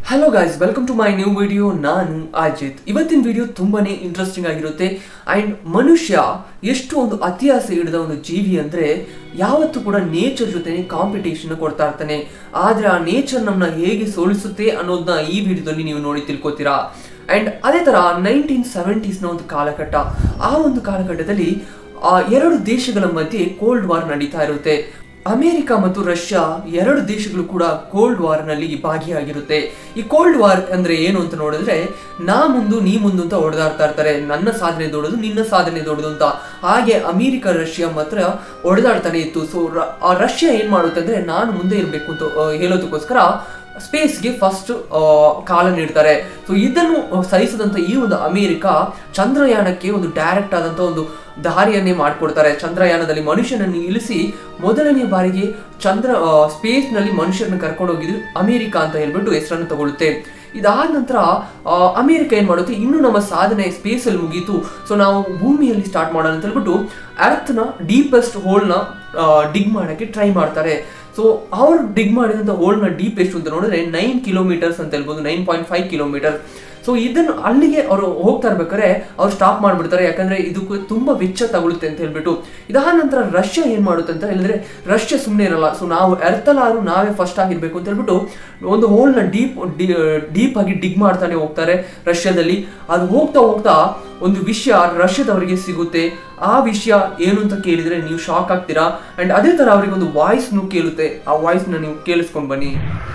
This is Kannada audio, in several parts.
hello guys welcome to my new video ನಾನು ಅಜಿತ್ ಇವತ್ತಿನ ವಿಡಿಯೋ ತುಂಬಾನೇ ಇಂಟ್ರೆಸ್ಟಿಂಗ್ ಆಗಿರುತ್ತೆ ಅಂಡ್ ಮನುಷ್ಯ ಎಷ್ಟು ಒಂದು ಅತಿಯಾಸೆ ಹಿಡಿದ ಒಂದು ಜೀವಿ ಅಂದ್ರೆ ಯಾವತ್ತೂ ಕೂಡ ನೇಚರ್ ಜೊತೆ ಕಾಂಪಿಟೇಷನ್ ಕೊಡ್ತಾ ಇರ್ತಾನೆ ಆದ್ರೆ ಆ ನೇಚರ್ ನಮ್ಮನ್ನ ಹೇಗೆ ಸೋಲಿಸುತ್ತೆ ಅನ್ನೋದನ್ನ ಈ ವಿಡಿಯೋದಲ್ಲಿ ನೀವು ನೋಡಿ ತಿಳ್ಕೊತೀರಾ ಅಂಡ್ ಅದೇ ತರ ನೈನ್ಟೀನ್ ಸೆವೆಂಟೀಸ್ನ ಒಂದು ಕಾಲಘಟ್ಟ ಆ ಒಂದು ಕಾಲಘಟ್ಟದಲ್ಲಿ ಆ ಎರಡು ದೇಶಗಳ ಮಧ್ಯೆ ಕೋಲ್ಡ್ ವಾರ್ ನಡೀತಾ ಇರುತ್ತೆ ಅಮೆರಿಕ ಮತ್ತು ರಷ್ಯಾ ಎರಡು ದೇಶಗಳು ಕೂಡ ಕೋಲ್ಡ್ ವಾರ್ ನಲ್ಲಿ ಭಾಗಿಯಾಗಿರುತ್ತೆ ಈ ಕೋಲ್ಡ್ ವಾರ್ ಅಂದ್ರೆ ಏನು ಅಂತ ನೋಡಿದ್ರೆ ನಾ ಮುಂದು ನೀ ಮುಂದು ಅಂತ ಹೊಡೆದಾಡ್ತಾ ಇರ್ತಾರೆ ನನ್ನ ಸಾಧನೆ ದೊಡ್ಡದು ನಿನ್ನ ಸಾಧನೆ ದೊಡ್ಡದು ಅಂತ ಹಾಗೆ ಅಮೆರಿಕ ರಷ್ಯಾ ಮಾತ್ರ ಹೊಡೆದಾಡ್ತಾನೆ ಇತ್ತು ಸೊ ಆ ರಷ್ಯಾ ಏನ್ ಮಾಡುತ್ತೆ ಅಂದ್ರೆ ನಾನು ಮುಂದೆ ಇರಬೇಕು ಅಂತ ಆ, ಹೇಳೋದಕ್ಕೋಸ್ಕರ ಸ್ಪೇಸ್ಗೆ ಫಸ್ಟ್ ಕಾಲ ನೀಡ್ತಾರೆ ಸೊ ಇದನ್ನು ಸಹಿಸದಂತ ಈ ಒಂದು ಅಮೆರಿಕ ಚಂದ್ರಯಾನಕ್ಕೆ ಒಂದು ಡೈರೆಕ್ಟ್ ಆದಂತ ಒಂದು ದಾರಿಯನ್ನೇ ಮಾಡಿಕೊಡ್ತಾರೆ ಚಂದ್ರಯಾನದಲ್ಲಿ ಮನುಷ್ಯನನ್ನು ಇಳಿಸಿ ಮೊದಲನೇ ಬಾರಿಗೆ ಚಂದ್ರ ಸ್ಪೇಸ್ ನಲ್ಲಿ ಮನುಷ್ಯರನ್ನ ಕರ್ಕೊಂಡು ಹೋಗಿದ್ದು ಅಮೆರಿಕ ಅಂತ ಹೇಳ್ಬಿಟ್ಟು ಹೆಸರನ್ನು ತಗೊಳುತ್ತೆ ಇದಾದ ನಂತರ ಆ, ಅಮೆರಿಕ ಏನ್ ಮಾಡುತ್ತೆ ಇನ್ನು ನಮ್ಮ ಸಾಧನೆ ಸ್ಪೇಸ್ ಅಲ್ಲಿ ಮುಗೀತು ಸೊ ನಾವು ಭೂಮಿಯಲ್ಲಿ ಸ್ಟಾರ್ಟ್ ಮಾಡೋಣ ಅಂತ ಹೇಳ್ಬಿಟ್ಟು ಅರ್ತ್ ನ ಡೀಪೆಸ್ಟ್ ಹೋಲ್ ನ ಡಿಗ್ ಮಾಡಕ್ಕೆ ಟ್ರೈ ಮಾಡ್ತಾರೆ ಸೊ ಅವ್ರು ಡಿಗ್ ಮಾಡಿದಂಥ ಹೋಲ್ನ ಡೀಪ್ ಎಷ್ಟು ಅಂತ ನೋಡಿದ್ರೆ ನೈನ್ ಕಿಲೋಮೀಟರ್ಸ್ ಅಂತ ಹೇಳ್ಬೋದು nine point five kilometre so ಇದನ್ನು ಅಲ್ಲಿಗೆ ಅವರು ಹೋಗ್ತಾ ಇರ್ಬೇಕಾದ್ರೆ ಅವ್ರು ಸ್ಟಾಪ್ ಮಾಡ್ಬಿಡ್ತಾರೆ ಯಾಕಂದ್ರೆ ಇದಕ್ಕೂ ತುಂಬಾ ವೆಚ್ಚ ತಗೊಳುತ್ತೆ ಅಂತ ಹೇಳ್ಬಿಟ್ಟು ಇದಾದ ನಂತರ ರಷ್ಯಾ ಏನ್ ಮಾಡುತ್ತೆ ಅಂತ ಹೇಳಿದ್ರೆ ರಷ್ಯಾ ಸುಮ್ಮನೆ ಇರಲ್ಲ ಸೊ ನಾವು ಎರ್ತಲಾರು ನಾವೇ ಫಸ್ಟ್ ಆಗಿರ್ಬೇಕು ಅಂತ ಹೇಳ್ಬಿಟ್ಟು ಒಂದು ಹೋಲ್ನ ಡೀಪ್ ಡೀಪ್ ಆಗಿ ಡಿಗ್ ಮಾಡ್ತಾನೆ ಹೋಗ್ತಾರೆ ರಷ್ಯಾದಲ್ಲಿ ಅದು ಹೋಗ್ತಾ ಹೋಗ್ತಾ ಒಂದು ವಿಷಯ ರಷ್ಯಾದವರಿಗೆ ಸಿಗುತ್ತೆ ಆ ವಿಷಯ ಏನು ಅಂತ ಕೇಳಿದ್ರೆ ನೀವು ಶಾಕ್ ಆಗ್ತೀರಾ ಅಂಡ್ ಅದೇ ತರ ಅವರಿಗೆ ಒಂದು ವಾಯ್ಸ್ ನು ಕೇಳುತ್ತೆ ಆ ವಾಯ್ಸ್ ನ ನೀವು ಕೇಳಿಸ್ಕೊಂಡ್ ಬನ್ನಿ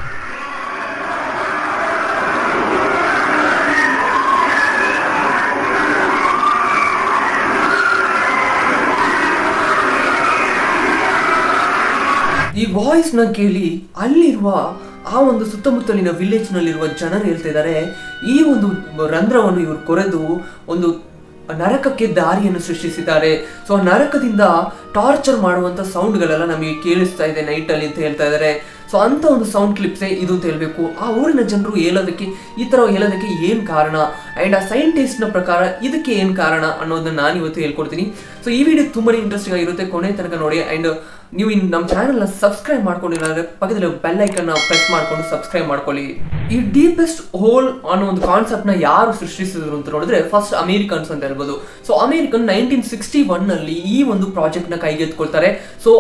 ಈ ವಾಯ್ಸ್ ನ ಕೇಳಿ ಅಲ್ಲಿರುವ ಆ ಒಂದು ಸುತ್ತಮುತ್ತಲಿನ ವಿಲೇಜ್ ನಲ್ಲಿರುವ ಜನರು ಹೇಳ್ತಾ ಇದ್ದಾರೆ ಈ ಒಂದು ರಂಧ್ರವನ್ನು ಇವರು ಕೊರೆದು ಒಂದು ನರಕಕ್ಕೆ ದಾರಿಯನ್ನು ಸೃಷ್ಟಿಸಿದ್ದಾರೆ ಸೊ ಆ ನರಕದಿಂದ ಟಾರ್ಚರ್ ಮಾಡುವಂತ ಸೌಂಡ್ಗಳೆಲ್ಲ ನಮಗೆ ಕೇಳಿಸ್ತಾ ಇದೆ ನೈಟ್ ಅಲ್ಲಿ ಅಂತ ಹೇಳ್ತಾ ಇದ್ದಾರೆ ಸೊ ಅಂತ ಒಂದು ಸೌಂಡ್ ಕ್ಲಿಪ್ಸೇ ಇದು ಅಂತ ಹೇಳ್ಬೇಕು ಆ ಊರಿನ ಜನರು ಹೇಳೋದಕ್ಕೆ ಈ ತರ ಹೇಳೋದಕ್ಕೆ ಏನ್ ಕಾರಣ ಅಂಡ್ ಆ ಸೈಂಟಿಸ್ಟ್ ನ ಪ್ರಕಾರ ಇದಕ್ಕೆ ಏನ್ ಕಾರಣ ಅನ್ನೋದನ್ನ ನಾನು ಇವತ್ತು ಹೇಳ್ಕೊಡ್ತೀನಿ ಸೊ ಈ ವಿಡಿಯೋ ತುಂಬಾನೇ ಇಂಟ್ರೆಸ್ಟಿಂಗ್ ಆಗಿರುತ್ತೆ ಕೊನೆ ತನಕ ನೋಡಿ ಅಂಡ್ ನೀವು ಇನ್ ನಮ್ಮ ಚಾನೆಲ್ ನ ಸಬ್ಸ್ಕ್ರೈಬ್ ಮಾಡ್ಕೊಂಡಿಲ್ಲ ಪಕ್ಕದಲ್ಲಿ ಬೆಲ್ ಐಕನ್ ಪ್ರೆಸ್ ಮಾಡ್ಕೊಂಡು ಸಬ್ಸ್ಕ್ರೈಬ್ ಮಾಡ್ಕೊಳ್ಳಿ ಈ ಡೀಪೆಸ್ಟ್ ಹೋಲ್ ಅನ್ನೋ ಒಂದು ಕಾನ್ಸೆಪ್ಟ್ ನ ಯಾರು ಸೃಷ್ಟಿಸಿದ್ರು ಅಂತ ನೋಡಿದ್ರೆ ಫಸ್ಟ್ ಅಮೇರಿಕನ್ಸ್ ಅಂತ ಹೇಳ್ಬೋದು so American nineteen sixty one ನಲ್ಲಿ ಈ ಒಂದು ಪ್ರಾಜೆಕ್ಟ್ ನ ಕೈಗೆತ್ಕೊಳ್ತಾರೆ ಸೊ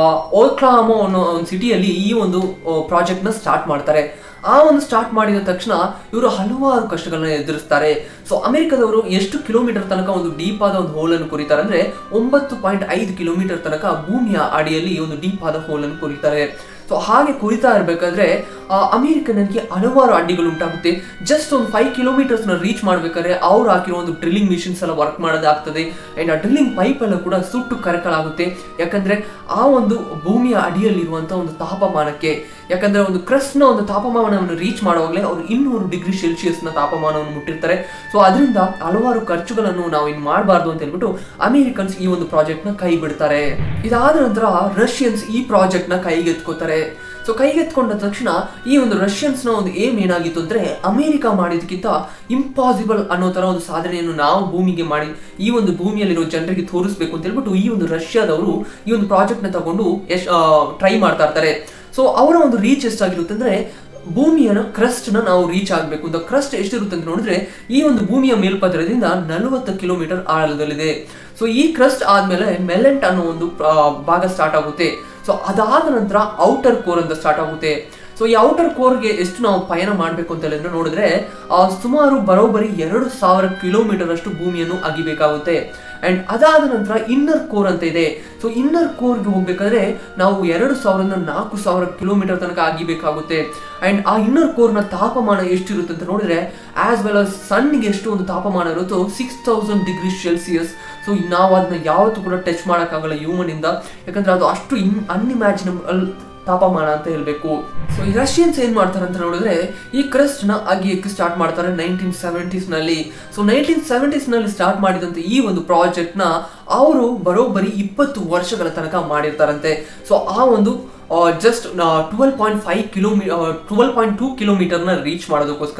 ಓಕ್ಲಾಮೋ ಅನ್ನೋ ಒಂದು ಸಿಟಿಯಲ್ಲಿ ಈ ಒಂದು ಪ್ರಾಜೆಕ್ಟ್ ನ ಸ್ಟಾರ್ಟ್ ಮಾಡ್ತಾರೆ ಆ ಒಂದು ಸ್ಟಾರ್ಟ್ ಮಾಡಿದ ತಕ್ಷಣ ಇವರು ಹಲವಾರು ಕಷ್ಟಗಳನ್ನ ಎದುರಿಸ್ತಾರೆ ಸೊ ಅಮೆರಿಕದವರು ಎಷ್ಟು ಕಿಲೋಮೀಟರ್ ತನಕ ಒಂದು ಡೀಪ್ ಆದ ಒಂದು ಹೋಲ್ ಅನ್ನು ಕುರಿತಾರೆ ಅಂದ್ರೆ ಒಂಬತ್ತು ಪಾಯಿಂಟ್ ಐದು ಕಿಲೋಮೀಟರ್ ತನಕ ಭೂಮಿಯ ಅಡಿಯಲ್ಲಿ ಒಂದು ಡೀಪ್ ಆದ ಹೋಲ್ ಅನ್ನು ಕುರಿತಾರೆ ಸೊ ಹಾಗೆ ಕುರಿತಾ ಇರಬೇಕಾದ್ರೆ ಅಮೆರಿಕನಿಗೆ ಹಲವಾರು ಅಡ್ಡಿಗಳು ಉಂಟಾಗುತ್ತೆ ಜಸ್ಟ್ ಒಂದು ಫೈವ್ ಕಿಲೋಮೀಟರ್ಸ್ ನ ರೀಚ್ ಮಾಡ್ಬೇಕಾದ್ರೆ ಅವ್ರು ಹಾಕಿರೋ ಒಂದು ಡ್ರಿಲ್ಲಿಂಗ್ ಮಿಷಿನ್ಸ್ ಎಲ್ಲ ವರ್ಕ್ ಮಾಡೋದಾಗ್ತದೆ ಅಂಡ್ ಆ ಡ್ರಿಲ್ಲಿಂಗ್ ಪೈಪ್ ಎಲ್ಲ ಕೂಡ ಸುಟ್ಟು ಕರಕಲಾಗುತ್ತೆ ಯಾಕಂದ್ರೆ ಆ ಒಂದು ಭೂಮಿಯ ಅಡಿಯಲ್ಲಿರುವಂತ ಒಂದು ತಾಪಮಾನಕ್ಕೆ ಯಾಕಂದ್ರೆ ಒಂದು ಕ್ರಸ್ಟ್ ನ ಒಂದು ತಾಪಮಾನವನ್ನು ರೀಚ್ ಮಾಡುವಾಗಲೇ ಅವರು ಇನ್ನೂರು ಡಿಗ್ರಿ ಸೆಲ್ಸಿಯಸ್ ನ ತಾಪಮಾನವನ್ನು ಮುಟ್ಟಿರ್ತಾರೆ ಸೊ ಅದರಿಂದ ಹಲವಾರು ಖರ್ಚುಗಳನ್ನು ನಾವು ಇನ್ ಮಾಡಬಾರ್ದು ಅಂತ ಹೇಳ್ಬಿಟ್ಟು ಅಮೆರಿಕನ್ಸ್ ಈ ಒಂದು ಪ್ರಾಜೆಕ್ಟ್ ನ ಕೈ ಬಿಡ್ತಾರೆ ಇದಾದ ನಂತರ ರಷ್ಯನ್ಸ್ ಈ ಪ್ರಾಜೆಕ್ಟ್ ನ ಕೈಗೆತ್ಕೋತಾರೆ ಸೊ ಕೈಗೆತ್ಕೊಂಡ ತಕ್ಷಣ ಈ ಒಂದು ರಷ್ಯನ್ಸ್ ನ ಒಂದು ಏಮ್ ಏನಾಗಿತ್ತು ಅಂದ್ರೆ ಅಮೆರಿಕ ಮಾಡಿದಕ್ಕಿಂತ ಇಂಪಾಸಿಬಲ್ ಅನ್ನೋ ತರ ಒಂದು ಸಾಧನೆಯನ್ನು ನಾವು ಭೂಮಿಗೆ ಮಾಡಿ ಈ ಒಂದು ಭೂಮಿಯಲ್ಲಿರೋ ಜನರಿಗೆ ತೋರಿಸ್ಬೇಕು ಅಂತ ಹೇಳ್ಬಿಟ್ಟು ಈ ಒಂದು ರಷ್ಯಾದವರು ಈ ಒಂದು ಪ್ರಾಜೆಕ್ಟ್ ನ ತಗೊಂಡು ಎಷ್ಟ್ ಟ್ರೈ ಮಾಡ್ತಾ ಇರ್ತಾರೆ ಸೊ ಅವರ ಒಂದು ರೀಚ್ ಎಷ್ಟಾಗಿರುತ್ತೆ ಅಂದ್ರೆ ಭೂಮಿಯ ಕ್ರಸ್ಟ್ ನ ನಾವು ರೀಚ್ ಆಗಬೇಕು ಅಂತ ಕ್ರಸ್ಟ್ ಎಷ್ಟಿರುತ್ತೆ ಅಂತ ನೋಡಿದ್ರೆ ಈ ಒಂದು ಭೂಮಿಯ ಮೇಲ್ಪದರದಿಂದ ನಲವತ್ತು ಕಿಲೋಮೀಟರ್ ಆಳದಲ್ಲಿದೆ ಸೊ ಈ ಕ್ರಸ್ಟ್ ಆದ್ಮೇಲೆ ಮೆಲೆಂಟ್ ಅನ್ನೋ ಒಂದು ಆ, ಭಾಗ ಸ್ಟಾರ್ಟ್ ಆಗುತ್ತೆ ಸೊ ಅದಾದ ನಂತರ ಔಟರ್ ಕೋರ್ ಅಂತ ಸ್ಟಾರ್ಟ್ ಆಗುತ್ತೆ ಸೊ ಈ ಔಟರ್ ಕೋರ್ಗೆ ಎಷ್ಟು ನಾವು ಪಯಣ ಮಾಡಬೇಕು ಅಂತ ಹೇಳಿದ್ರೆ ನೋಡಿದ್ರೆ ಆ, ಸುಮಾರು ಬರೋಬ್ಬರಿ ಎರಡು ಸಾವಿರ ಕಿಲೋಮೀಟರ್ ಅಷ್ಟು ಭೂಮಿಯನ್ನು ಅಗಿಬೇಕಾಗುತ್ತೆ ಅಂಡ್ ಅದಾದ ನಂತರ ಇನ್ನರ್ ಕೋರ್ ಅಂತ ಇದೆ ಸೊ ಇನ್ನರ್ ಕೋರ್ಗೆ ಹೋಗ್ಬೇಕಾದ್ರೆ ನಾವು ಎರಡು ಸಾವಿರದಿಂದ ನಾಲ್ಕು ಸಾವಿರ ಕಿಲೋಮೀಟರ್ ತನಕ ಅಗಿಬೇಕಾಗುತ್ತೆ ಅಂಡ್ ಆ ಇನ್ನರ್ ಕೋರ್ನ ತಾಪಮಾನ ಎಷ್ಟಿರುತ್ತೆ ಅಂತ ನೋಡಿದ್ರೆ ಆಸ್ ವೆಲ್ ಅಸ್ ಸನ್ಗೆ ಎಷ್ಟು ಒಂದು ತಾಪಮಾನ ಇರುತ್ತೋ six thousand degree Celsius so ನಾವು ಅದನ್ನ ಯಾವತ್ತೂ ಕೂಡ ಟಚ್ ಮಾಡೋಕ್ಕಾಗಲ್ಲ ಹ್ಯೂಮನ್ ಇಂದ ಯಾಕಂದ್ರೆ ಅದು ಅಷ್ಟು ಇನ್ ಅನ್ಇಮ್ಯಾಜಿನಬಲ್ ತಾಪಮಾನ ಅಂತ ಹೇಳ್ಬೇಕು ಸೊ ಈ ರಷ್ಯನ್ಸ್ ಏನ್ ಮಾಡ್ತಾರೆ ಅಂತ ನೋಡಿದ್ರೆ ಈ ಕ್ರಸ್ಟ್ ನ ಅಗಿಯಕ್ಕೆ ಸ್ಟಾರ್ಟ್ ಮಾಡ್ತಾರೆ ನೈನ್ಟೀನ್ ಸೆವೆಂಟೀಸ್ ನಲ್ಲಿ ಸೊ ನೈನ್ಟೀನ್ ಸೆವೆಂಟೀಸ್ ನಲ್ಲಿ ಸ್ಟಾರ್ಟ್ ಮಾಡಿದಂತ ಈ ಒಂದು ಪ್ರಾಜೆಕ್ಟ್ ನ ಅವರು ಬರೋಬ್ಬರಿ ಇಪ್ಪತ್ತು ವರ್ಷಗಳ ತನಕ ಮಾಡಿರ್ತಾರಂತೆ ಸೊ ಆ ಒಂದು just twelve point five kilometre twelve point two ಕಿಲೋಮೀಟರ್ನ ರೀಚ್ ಮಾಡೋದಕ್ಕೋಸ್ಕರ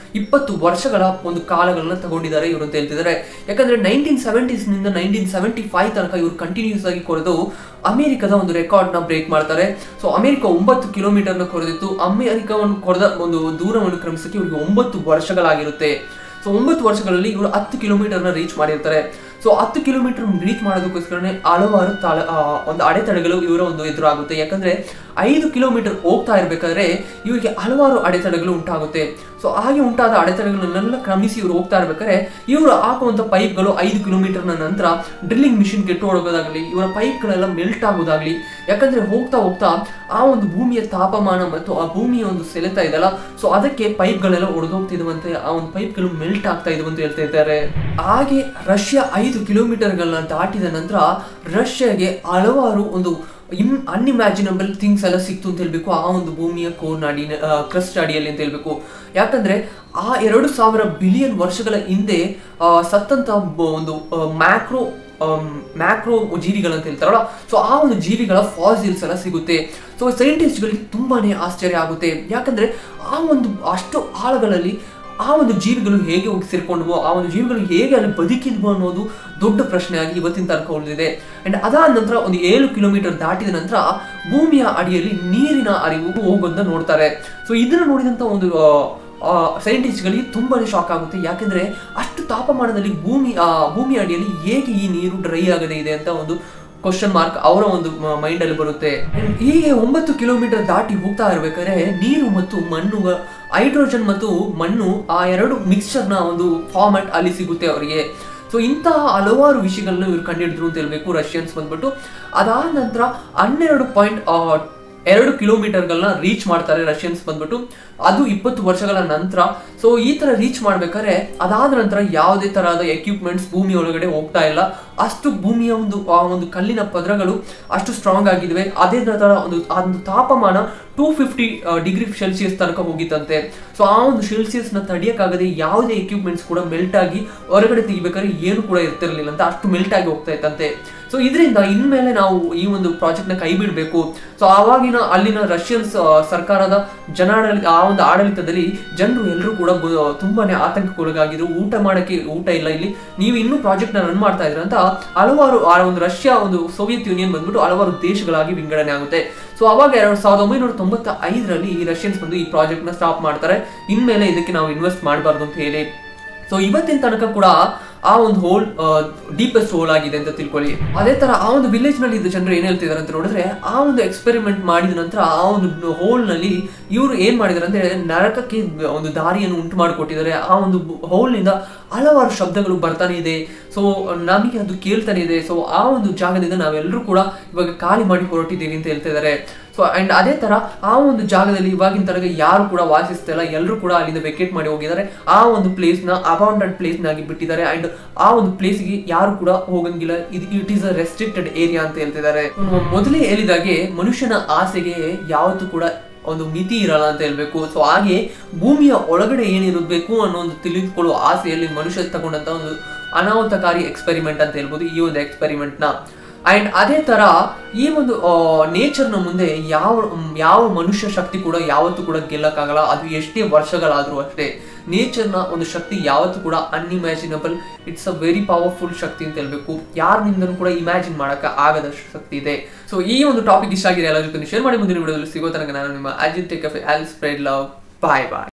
ಇಪ್ಪತ್ತು ವರ್ಷಗಳ ಒಂದು ಕಾಲಗಳನ್ನ ತಗೊಂಡಿದ್ದಾರೆ ಇವರು ಅಂತ ಹೇಳ್ತಿದ್ದಾರೆ ಯಾಕಂದ್ರೆ ನೈನ್ಟೀನ್ ಸೆವೆಂಟೀಸ್ ನಿಂದ ನೈನ್ಟೀನ್ ಸೆವೆಂಟಿ ಫೈವ್ ತನಕ ಇವರು ಕಂಟಿನ್ಯೂಸ್ ಆಗಿ ಕೊರೆದು ಅಮೆರಿಕದ ಒಂದು ರೆಕಾರ್ಡ್ ನ ಬ್ರೇಕ್ ಮಾಡ್ತಾರೆ ಸೊ ಅಮೆರಿಕ ಒಂಬತ್ತು ಕಿಲೋಮೀಟರ್ನ ಕೊರೆದಿತ್ತು ಅಮೆರಿಕವನ್ನು ಕೊರೆದ ಒಂದು ದೂರವನ್ನು ಕ್ರಮಿಸಕ್ಕೆ ಇವರಿಗೆ ಒಂಬತ್ತು ವರ್ಷಗಳಾಗಿರುತ್ತೆ ಸೊ ಒಂಬತ್ತು ವರ್ಷಗಳಲ್ಲಿ ಇವರು ಹತ್ತು ಕಿಲೋಮೀಟರ್ನ ರೀಚ್ ಮಾಡಿರ್ತಾರೆ ಸೊ ಹತ್ತು ಕಿಲೋಮೀಟರ್ ರೀಚ್ ಮಾಡೋದಕ್ಕೋಸ್ಕರನೇ ಹಲವಾರು ತಾಳ ಆ, ಒಂದು ಅಡೆತಡೆಗಳು ಇವರ ಒಂದು ಎದುರಾಗುತ್ತೆ ಯಾಕಂದ್ರೆ ಐದು ಕಿಲೋಮೀಟರ್ ಹೋಗ್ತಾ ಇರಬೇಕಾದ್ರೆ ಇವರಿಗೆ ಹಲವಾರು ಅಡೆತಡೆಗಳು ಉಂಟಾಗುತ್ತೆ ಸೊ ಹಾಗೆ ಉಂಟಾದ ಅಡೆತಡೆಗಳನ್ನೆಲ್ಲ ಕ್ರಮಿಸಿ ಇವರು ಹೋಗ್ತಾ ಇರ್ಬೇಕಾದ್ರೆ ಇವರು ಹಾಕುವಂತ ಪೈಪ್ಗಳು ಐದು ಕಿಲೋಮೀಟರ್ನ ನಂತರ ಡ್ರಿಲ್ಲಿಂಗ್ ಮಿಷಿನ್ ಕೆಟ್ಟು ಹೊಡೋದಾಗಲಿ ಇವರ ಪೈಪ್ಗಳೆಲ್ಲ ಮೆಲ್ಟ್ ಆಗೋದಾಗ್ಲಿ ಯಾಕಂದ್ರೆ ಹೋಗ್ತಾ ಹೋಗ್ತಾ ಆ ಒಂದು ಭೂಮಿಯ ತಾಪಮಾನ ಮತ್ತು ಆ ಭೂಮಿಯ ಒಂದು ಸೆಳೆತ ಇದೆಲ್ಲ ಸೊ ಅದಕ್ಕೆ ಪೈಪ್ಗಳೆಲ್ಲ ಒಡೆದೋಗ್ತಿದ್ವಂತೆ ಆ ಒಂದು ಪೈಪ್ಗಳು ಮೆಲ್ಟ್ ಆಗ್ತಾ ಇದ್ವು ಅಂತ ಹೇಳ್ತಾ ಇದ್ದಾರೆ ಹಾಗೆ ರಷ್ಯಾ ಐದು ಕಿಲೋಮೀಟರ್ಗಳನ್ನ ದಾಟಿದ ನಂತರ ರಷ್ಯಾಗೆ ಹಲವಾರು ಒಂದು ಇನ್ ಅನ್ಇಮ್ಯಾಜಿನಬಲ್ ಥಿಂಗ್ಸ್ ಎಲ್ಲ ಸಿಕ್ತು ಅಂತ ಹೇಳ್ಬೇಕು ಆ ಒಂದು ಭೂಮಿಯ ಕೋರ್ನ ಅಡಿ ಕ್ರಸ್ಟ್ ಅಡಿಯಲ್ಲಿ ಅಂತ ಹೇಳ್ಬೇಕು ಯಾಕಂದ್ರೆ ಆ ಎರಡು ಸಾವಿರ ಬಿಲಿಯನ್ ವರ್ಷಗಳ ಹಿಂದೆ ಆ, ಸತ್ತಂತ ಬ- ಒಂದು ಮ್ಯಾಕ್ರೋ ಮ್ಯಾಕ್ರೋ ಜೀವಿಗಳಂತ ಹೇಳ್ತಾರಲ್ಲ ಸೊ ಆ ಒಂದು ಜೀವಿಗಳ ಫಾಸಿಲ್ಸ್ ಎಲ್ಲ ಸಿಗುತ್ತೆ ಸೊ ಸೈಂಟಿಸ್ಟ್ಗಳಿಗೆ ತುಂಬಾನೇ ಆಶ್ಚರ್ಯ ಆಗುತ್ತೆ ಯಾಕಂದ್ರೆ ಆ ಒಂದು ಅಷ್ಟು ಆಳಗಳಲ್ಲಿ ಆ ಒಂದು ಜೀವಿಗಳು ಹೇಗೆ ಹೋಗಿ ಸೇರ್ಕೊಂಡ್ವು ಆ ಒಂದು ಜೀವಿಗಳು ಹೇಗೆ ಅಲ್ಲಿ ಬದುಕಿದ್ವು ಅನ್ನೋದು ದೊಡ್ಡ ಪ್ರಶ್ನೆಯಾಗಿ ಇವತ್ತಿನ ತನಕ ಉಳಿದಿದೆ ಅಂಡ್ ಅದಾದ ನಂತರ ಒಂದು ಏಳು ಕಿಲೋಮೀಟರ್ ದಾಟಿದ ನಂತರ ಭೂಮಿಯ ಅಡಿಯಲ್ಲಿ ನೀರಿನ ಅರಿವು ಹೋಗೋದನ್ನ ನೋಡ್ತಾರೆ ಸೊ ಇದನ್ನ ನೋಡಿದಂತ ಒಂದು ಸೈಂಟಿಸ್ಟ್ಗಳಿಗೆ ತುಂಬಾನೇ ಶಾಕ್ ಆಗುತ್ತೆ ಯಾಕೆಂದ್ರೆ ಅಷ್ಟು ತಾಪಮಾನದಲ್ಲಿ ಭೂಮಿ ಆ ಭೂಮಿ ಅಡಿಯಲ್ಲಿ ಹೇಗೆ ಈ ನೀರು ಡ್ರೈ ಆಗದೆ ಇದೆ ಅಂತ ಒಂದು ಕ್ವಶನ್ ಮಾರ್ಕ್ ಅವರ ಒಂದು ಮೈಂಡ್ ಅಲ್ಲಿ ಬರುತ್ತೆ ಹೀಗೆ ಒಂಬತ್ತು ಕಿಲೋಮೀಟರ್ ದಾಟಿ ಹೋಗ್ತಾ ಇರ್ಬೇಕಾದ್ರೆ ನೀರು ಮತ್ತು ಮಣ್ಣು ಹೈಡ್ರೋಜನ್ ಮತ್ತು ಮಣ್ಣು ಆ ಎರಡು ಮಿಕ್ಸ್ಚರ್ನ ಒಂದು ಫಾರ್ಮ್ಯಾಟ್ ಅಲ್ಲಿ ಸಿಗುತ್ತೆ ಅವರಿಗೆ ಸೊ ಇಂತಹ ಹಲವಾರು ವಿಷಯಗಳನ್ನ ಇವ್ರು ಕಂಡುಹಿಡಿದ್ರು ಅಂತ ಹೇಳ್ಬೇಕು ರಷ್ಯನ್ಸ್ ಬಂದ್ಬಿಟ್ಟು ಅದಾದ ನಂತರ ಹನ್ನೆರಡು ಪಾಯಿಂಟ್ ಎರಡು ಕಿಲೋಮೀಟರ್ಗಳನ್ನ ರೀಚ್ ಮಾಡ್ತಾರೆ ರಷ್ಯನ್ಸ್ ಬಂದ್ಬಿಟ್ಟು ಅದು ಇಪ್ಪತ್ತು ವರ್ಷಗಳ ನಂತರ ಸೊ ಈ ತರ ರೀಚ್ ಮಾಡ್ಬೇಕಾದ್ರೆ ಅದಾದ ನಂತರ ಯಾವುದೇ ತರಹದ ಎಕ್ವಿಪ್ಮೆಂಟ್ಸ್ ಭೂಮಿ ಒಳಗಡೆ ಹೋಗ್ತಾ ಇಲ್ಲ ಅಷ್ಟು ಭೂಮಿಯ ಒಂದು ಆ ಒಂದು ಕಲ್ಲಿನ ಪದರಗಳು ಅಷ್ಟು ಸ್ಟ್ರಾಂಗ್ ಆಗಿದ್ವೆ ಅದೇ ತರ ಒಂದು ಆ ಒಂದು ತಾಪಮಾನ ಟೂ ಫಿಫ್ಟಿ ಡಿಗ್ರಿ ಸೆಲ್ಸಿಯಸ್ ತನಕ ಹೋಗಿತ್ತಂತೆ ಸೊ ಆ ಒಂದು ಸೆಲ್ಸಿಯಸ್ ನ ತಡೆಯಕ್ಕಾಗದೆ ಯಾವುದೇ ಎಕ್ವಿಪ್ಮೆಂಟ್ಸ್ ಕೂಡ ಮೆಲ್ಟ್ ಆಗಿ ಹೊರಗಡೆ ತೆಗಿಬೇಕಾದ್ರೆ ಏನು ಕೂಡ ಇರ್ತಿರ್ಲಿಲ್ಲ ಅಂತ ಅಷ್ಟು ಮೆಲ್ಟ್ ಆಗಿ ಹೋಗ್ತಾ ಇತ್ತಂತೆ ಸೊ ಇದರಿಂದ ಇನ್ಮೇಲೆ ನಾವು ಈ ಒಂದು ಪ್ರಾಜೆಕ್ಟ್ ನ ಕೈ ಬಿಡಬೇಕು ಸೊ ಆವಾಗಿನ ಅಲ್ಲಿನ ರಷ್ಯನ್ಸ್ ಸರ್ಕಾರದ ಜನಾಡಳಿತ ಆ ಒಂದು ಆಡಳಿತದಲ್ಲಿ ಜನರು ಎಲ್ಲರೂ ಕೂಡ ಗೊ- ತುಂಬಾನೇ ಆತಂಕಕ್ಕೊಳಗಾಗಿದ್ರು ಊಟ ಮಾಡಕ್ಕೆ ಊಟ ಇಲ್ಲ ಇಲ್ಲಿ ನೀವು ಇನ್ನೂ ಪ್ರಾಜೆಕ್ಟ್ ನ ರನ್ ಮಾಡ್ತಾ ಇದ್ರ ಅಂತ ಹಲವಾರು ಆ ಒಂದು ರಷ್ಯಾ ಒಂದು ಸೋವಿಯತ್ ಯೂನಿಯನ್ ಬಂದ್ಬಿಟ್ಟು ಹಲವಾರು ದೇಶಗಳಾಗಿ ವಿಂಗಡಣೆ ಆಗುತ್ತೆ ಸೊ ಅವಾಗ ಎರಡ್ ಸಾವಿರದ ಒಂಬೈನೂರ ತೊಂಬತ್ತ ಐದರಲ್ಲಿ ಈ ರಷ್ಯನ್ಸ್ ಬಂದು ಈ ಪ್ರಾಜೆಕ್ಟ್ ನ ಸ್ಟಾಪ್ ಮಾಡ್ತಾರೆ ಇನ್ಮೇಲೆ ಇದಕ್ಕೆ ನಾವು ಇನ್ವೆಸ್ಟ್ ಮಾಡಬಾರ್ದು ಅಂತ ಹೇಳಿ ಸೊ ಇವತ್ತಿನ ತನಕ ಕೂಡ ಆ ಒಂದು ಹೋಲ್ ಡೀಪೆಸ್ಟ್ ಹೋಲ್ ಆಗಿದೆ ಅಂತ ತಿಳ್ಕೊಳ್ಳಿ ಅದೇ ತರ ಆ ಒಂದು ವಿಲೇಜ್ ನಲ್ಲಿ ಇದ್ದ ಜನರು ಏನ್ ಹೇಳ್ತಿದಾರೆ ಅಂತ ನೋಡಿದ್ರೆ ಆ ಒಂದು ಎಕ್ಸ್ಪೆರಿಮೆಂಟ್ ಮಾಡಿದ ನಂತರ ಆ ಒಂದು ಹೋಲ್ ನಲ್ಲಿ ಇವರು ಏನ್ ಮಾಡಿದಾರೆ ಅಂದ್ರೆ ನರಕಕ್ಕೆ ಒಂದು ದಾರಿಯನ್ನು ಉಂಟು ಮಾಡಿಕೊಟ್ಟಿದ್ದಾರೆ ಆ ಒಂದು ಹೋಲ್ ನಿಂದ ಹಲವಾರು ಶಬ್ದಗಳು ಬರ್ತಾನೆ ಇದೆ ಸೊ ನಮಗೆ ಅದು ಕೇಳ್ತಾನೆ ಇದೆ ಸೊ ಆ ಒಂದು ಜಾಗದಿಂದ ನಾವೆಲ್ಲರೂ ಕೂಡ ಇವಾಗ ಖಾಲಿ ಮಾಡಿ ಹೊರಟಿದ್ದೀವಿ ಅಂತ ಹೇಳ್ತಾ ಇದ್ದಾರೆ ಸೊ ಅಂಡ್ ಅದೇ ತರ ಆ ಒಂದು ಜಾಗದಲ್ಲಿ ಇವಾಗಿನ ತನಕ ಯಾರು ಕೂಡ ವಾಸಿಸ್ತಾ ಇಲ್ಲ ಎಲ್ಲರೂ ಕೂಡ ಅಲ್ಲಿಂದ ವೆಕೇಟ್ ಮಾಡಿ ಹೋಗಿದ್ದಾರೆ ಆ ಒಂದು ಪ್ಲೇಸ್ ನ ಅಬೌಂಡೆಡ್ ಪ್ಲೇಸ್ ನಾಗಿ ಬಿಟ್ಟಿದ್ದಾರೆ ಅಂಡ್ ಆ ಒಂದು ಪ್ಲೇಸ್ ಗೆ ಯಾರು ಕೂಡ ಹೋಗಂಗಿಲ್ಲ ಇದು it is a restricted area ಅಂತ ಹೇಳ್ತಿದ್ದಾರೆ ನಾನು ಮೊದಲೇ ಹೇಳಿದಾಗೆ ಮನುಷ್ಯನ ಆಸೆಗೆ ಯಾವತ್ತೂ ಕೂಡ ಒಂದು ಮಿತಿ ಇರಲ್ಲ ಅಂತ ಹೇಳ್ಬೇಕು ಸೊ ಹಾಗೆ ಭೂಮಿಯ ಒಳಗಡೆ ಏನಿರಬೇಕು ಅನ್ನೋ ಒಂದು ತಿಳಿದುಕೊಳ್ಳುವ ಆಸೆಯಲ್ಲಿ ಮನುಷ್ಯ ತಗೊಂಡಂತ ಒಂದು ಅನಾಹುತಕಾರಿ ಎಕ್ಸ್ಪೆರಿಮೆಂಟ್ ಅಂತ ಹೇಳ್ಬೋದು ಈ ಒಂದು ಎಕ್ಸ್ಪೆರಿಮೆಂಟ್ ನ ಅಂಡ್ ಅದೇ ತರ ಈ ಒಂದು ನೇಚರ್ನ ಮುಂದೆ ಯಾವ ಯಾವ ಮನುಷ್ಯ ಶಕ್ತಿ ಕೂಡ ಯಾವತ್ತೂ ಕೂಡ ಗೆಲ್ಲಕ್ಕಾಗಲ್ಲ ಅದು ಎಷ್ಟೇ ವರ್ಷಗಳಾದ್ರೂ ಅಷ್ಟೇ ನೇಚರ್ನ ಒಂದು ಶಕ್ತಿ ಯಾವತ್ತೂ ಕೂಡ unimaginable it's a very powerful ಶಕ್ತಿ ಅಂತ ಹೇಳ್ಬೇಕು ಯಾರಿಂದನೂ ಕೂಡ ಇಮ್ಯಾಜಿನ್ ಮಾಡಕ ಆಗದ ಶಕ್ತಿ ಇದೆ ಸೊ ಈ ಒಂದು ಟಾಪಿಕ್ ಇಷ್ಟ ಆಗಿದೆ ಎಲ್ಲ ಜೊತೆ ಶೇರ್ ಮಾಡಿ ಮುಂದಿನ ವಿಡಿಯೋದಲ್ಲಿ ಸಿಗೋ ತನಕ ನಾನು ನಿಮ್ಮ Ajit take all spread love bye ಬಾಯ್